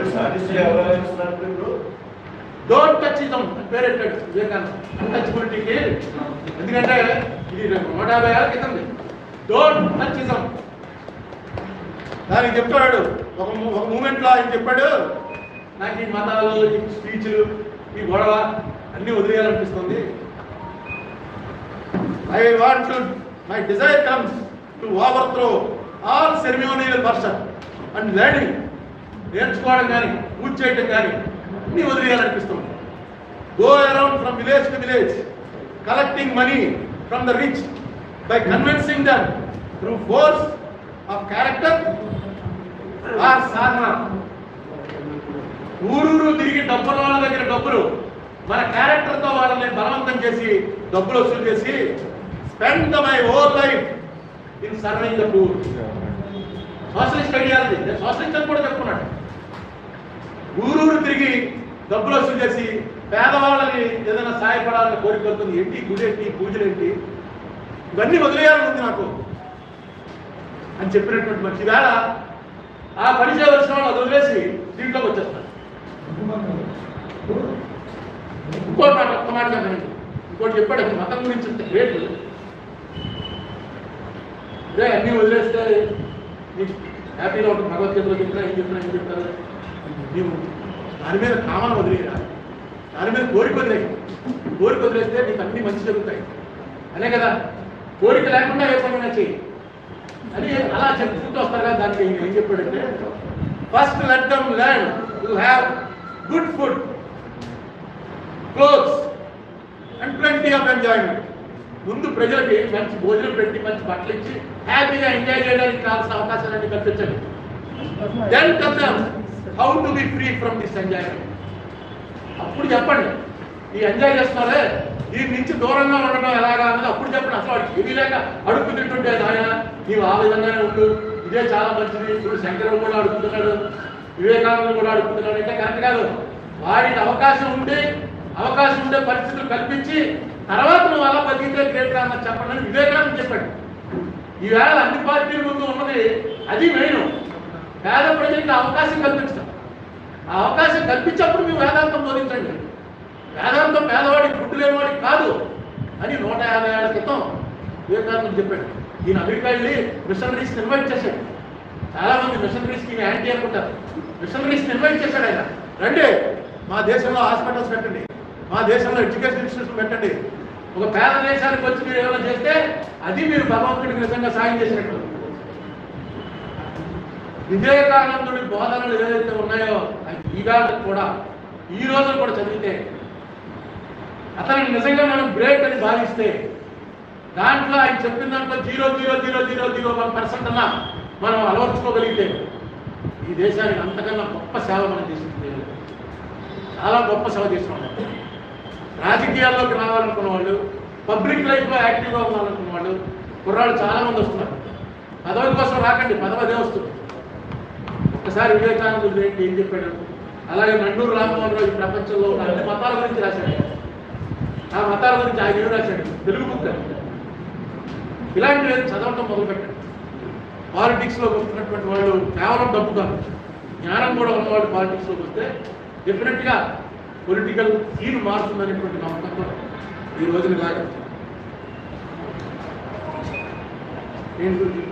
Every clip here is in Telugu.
సాధిస్తే ఎవరు ఆలోచిస్తున్నారు ఇప్పుడు డోంట్ టచ్ ఇజం పేరెట్టాడు వివేకానంద అన్టచబిలిటీకి ఎందుకంటే ఇది నూట యాభై ఏళ్ళ క్రితం డోంట్ టచ్ ఇజం దానికి చెప్తాడు ఒక మూ- ఒక మూమెంట్లో ఆయన చెప్పాడు నాకు ఈ మతాలు ఈ స్పీచ్లు ఈ గొడవ అన్నీ వదిలేయాలనిపిస్తుంది I want to my desire comes to overthrow all ceremonial person and learning నేర్చుకోవడం కానీ పూజ చేయడం కానీ అన్నీ వదిలేయాలనిపిస్తుంది go around from village to village collecting money from the rich by convincing them through force of character or సాధన ఊరూరు తిరిగి డబ్బుల వాళ్ళ దగ్గర డబ్బులు మన క్యారెక్టర్తో వాళ్ళని బలవంతం చేసి డబ్బులు వసూలు చేసి spend my all life in serving the poor socialist ideology socialist అని కూడా చెప్పుకున్నాడు ఊరూరు తిరిగి డబ్బులు వసూలు చేసి పేదవాళ్ళని ఏదైనా సహాయపడాలని కోరిక వస్తుంది ఏంటి గుడి ఏంటి పూజలు ఏంటి ఇవన్నీ వదిలేయాలని ఉంది నాకు అని చెప్పినటువంటి మనిషి వేళ ఆ పని చేయవలసిన వాళ్ళు అది వదిలేసి దీంట్లోకి వచ్చేస్తారు ఇంకో మాట ఒక్క మాట చెప్పండి ఇంకోటి చెప్పాడు అసలు మతం గురించి ఇంత గ్రేట్ ఇదే అన్నీ వదిలేస్తే నీకు హ్యాపీగా ఉంటుంది భగవద్గీతలో చెప్పినా ఏం చెప్పినా ఏం చెప్తారు నీవు దాని మీద కామన వదిలేయరా దాని మీద కోరిక వదిలేయి కోరిక వదిలేస్తే నీకు అన్ని మంచి జరుగుతాయి అనే కదా కోరిక లేకుండా ఏ పని చెయ్యి అని అలా చెప్పుకుంటూ వస్తారు కదా దానికి ఈయన ఏం చెప్పాడంటే first let them learn to have good food clothes and plenty of enjoyment ముందు ప్రజలకి మంచి భోజనం పెట్టి మంచి బట్టలు ఇచ్చి హ్యాపీగా ఎంజాయ్ చేయడానికి కావాల్సిన అవకాశాలన్నీ కల్పించండి then come how to be free from this enjoyment అప్పుడు చెప్పండి ఈ ఎంజాయ్ చేస్తున్నారే దీని నుంచి దూరంగా ఉండడం ఎలాగా అన్నది అప్పుడు చెప్పండి అసలు వాడికి ఏమీ లేక అడుగు తింటుంటే నాయన నీవు ఆ విధంగానే ఉండు ఇదే చాలా మంచిది ఇప్పుడు శంకరుడు కూడా అడుగుతున్నాడు వివేకానంద కూడా అడుగుతున్నాడు అంటే కరెక్ట్ కాదు వాడికి అవకాశం ఉండి అవకాశం ఉండే పరిస్థితులు కల్పించి తర్వాత నువ్వు అలా బతికితే గ్రేట్ కాదని చెప్పండి అని వివేకానంద చెప్పాడు ఈవేళ అన్ని పార్టీల ముందు ఉన్నది అది మెయిన్ పేద ప్రజలకు అవకాశం కల్పించడం ఆ అవకాశం కల్పించినప్పుడు మీరు వేదాంతం బోధించండి వేదాంతం పేదవాడికి గుడ్డు లేనివాడికి కాదు అని నూట యాభై ఏళ్ళ క్రితం వివేకానంద చెప్పాడు ఈయన అమెరికా వెళ్ళి మిషనరీస్ ఇన్వైట్ చేశాడు చాలా మంది మిషనరీస్ కి యాంటీ అనుకుంటారు మిషనరీస్ ఇన్వైట్ చేశాడు ఆయన రండి మా దేశంలో హాస్పిటల్స్ పెట్టండి మా దేశంలో ఎడ్యుకేషన్ ఇన్స్టిట్యూషన్ పెట్టండి ఒక పేద దేశానికి వచ్చి మీరు ఏమైనా చేస్తే అది మీరు భగవంతుడికి నిజంగా సాయం చేసినట్టు వివేకానందుడి బోధనలు ఏదైతే ఉన్నాయో అవి ఈవేళ కూడా ఈ రోజున కూడా చదివితే అతనికి నిజంగా మనం గ్రేట్ అని భావిస్తే దాంట్లో ఆయన చెప్పిన దాంట్లో zero zero zero zero zero one percent అన్నా మనం అలవర్చుకోగలిగితే ఈ దేశానికి అంతకన్నా గొప్ప సేవ మనం చేసింది చాలా గొప్ప సేవ చేసిన రాజకీయాల్లోకి రావాలనుకున్న వాళ్ళు పబ్లిక్ లైఫ్లో యాక్టివ్గా ఉండాలనుకున్న వాళ్ళు కుర్రాళ్ళు చాలా మంది వస్తున్నారు పదవి కోసం రాకండి పదవి అదే వస్తుంది ఒకసారి వివేకానందుడు ఏంటి ఏం చెప్పాడు అలాగే నండూరు రామ్మోహన్ రాజు ప్రపంచంలో ఉన్న అన్ని మతాల గురించి రాశాడు ఆ మతాల గురించి ఆయన ఏం రాశాడు తెలుగు బుక్ అది. ఇలాంటివి చదవటం మొదలుపెట్టాడు పాలిటిక్స్లోకి వస్తున్నటువంటి వాళ్ళు కేవలం డబ్బు కాదు జ్ఞానం కూడా ఉన్నవాళ్ళు పాలిటిక్స్లోకి వస్తే డెఫినెట్గా పొలిటికల్ సీన్ మారుతుందనేటువంటి నమ్మకంతో ఈ రోజున లాగా ఏం గురించి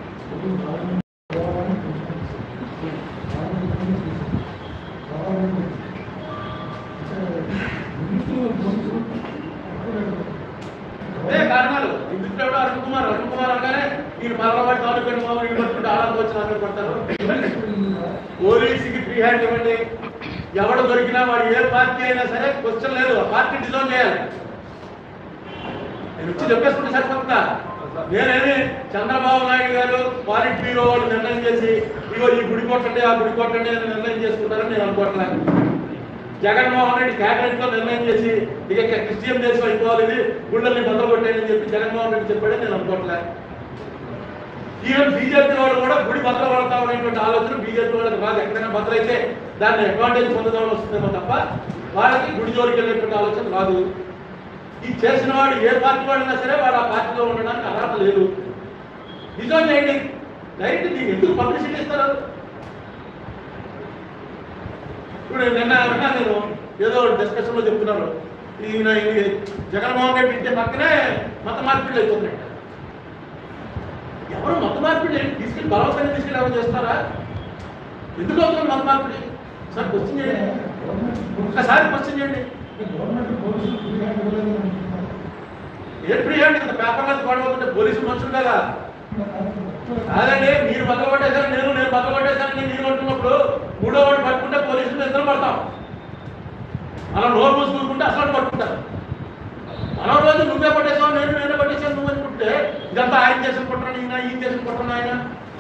అదే కారణాలు ఇందుకు ఎవడో అరుణ్ కుమార్ అరుణ్ కుమార్ అనగానే నేను పర్లవాడి తాలూకా మామూలు ఇంటి పట్టుకుంటే ఆడకు వచ్చి నాకు పడతారు పోలీసుకి ఫ్రీ హ్యాండ్ ఇవ్వండి ఎవడు దొరికినా వాడు ఏ పార్టీ అయినా సరే క్వశ్చన్ లేదు ఆ పార్టీ డిజైన్ చేయాలి నేను వచ్చి చెప్పేసుకుంటే సరిపోతుందా నేనేమి చంద్రబాబు నాయుడు గారు పాలిట్ బ్యూరో వాళ్ళు నిర్ణయం చేసి ఇగో ఈ గుడి కొట్టండి ఆ గుడి కొట్టండి అని నిర్ణయం చేసుకుంటారని నేను అనుకోవట్లేదు జగన్మోహన్ రెడ్డి కేబినెట్ లో నిర్ణయం చేసి ఇక క్రిస్టియన్ దేశం అయిపోవాలి ఇది గుళ్ళని బదులు కొట్టేయని చెప్పి జగన్మోహన్ రెడ్డి చెప్పాడని నేను అనుకోవట్లే ఈవెన్ బీజేపీ వాళ్ళు కూడా గుడి బదులు పడతాం అనేటువంటి ఆలోచన బీజేపీ వాళ్ళకి రాదు ఎక్కడైనా బదులైతే దాన్ని అడ్వాంటేజ్ పొందుదామని వస్తుందేమో తప్ప వాళ్ళకి గుడి జోలికి వెళ్ళేటువంటి ఆలోచన రాదు ఈ చేసిన వాడు ఏ పార్టీ వాడినా సరే వాడు ఆ పార్టీలో ఉండడానికి అర్హత లేదు నిజం చేయండి డైరెక్ట్ దీనికి ఎందుకు పబ్లిసిటీ ఇస్తారు ఇప్పుడు నిన్న విన్నా నేను ఏదో డిస్కషన్ లో చెప్తున్నారు ఈయన ఈ జగన్మోహన్ రెడ్డి ఇంటి పక్కనే మత మార్పిడి అయిపోతున్నాయి ఎవరు మత మార్పిడి ఏంటి? తీసుకెళ్ళి బలవంతంగా తీసుకెళ్ళి ఎవరు చేస్తారా ఎందుకు అవుతుంది మత మార్పిడి సార్ క్వశ్చన్ చేయండి ఒక్కసారి క్వశ్చన్ చేయండి ఏ ఫ్రీ అండి ఇంత పేపర్లో గొడవతుంటే పోలీసులు మనుషులు కదా అదండి మీరు బద్దలు కొట్టేశారు నేను నేను బద్దలు కొట్టేశానని నేను అంటున్నప్పుడు మూడో వాడు పట్టుకుంటే పోలీసులు ఇద్దరు పడతాం అలా నోరు మూసుకుంటే అసలు పట్టుకుంటారు మనం రోజు నువ్వే కొట్టేసావు నేను నేనే కొట్టేసాను నువ్వు అనుకుంటే ఇదంతా ఆయన చేసిన కుట్రని ఈయన ఈయన చేసిన కుట్రని ఆయన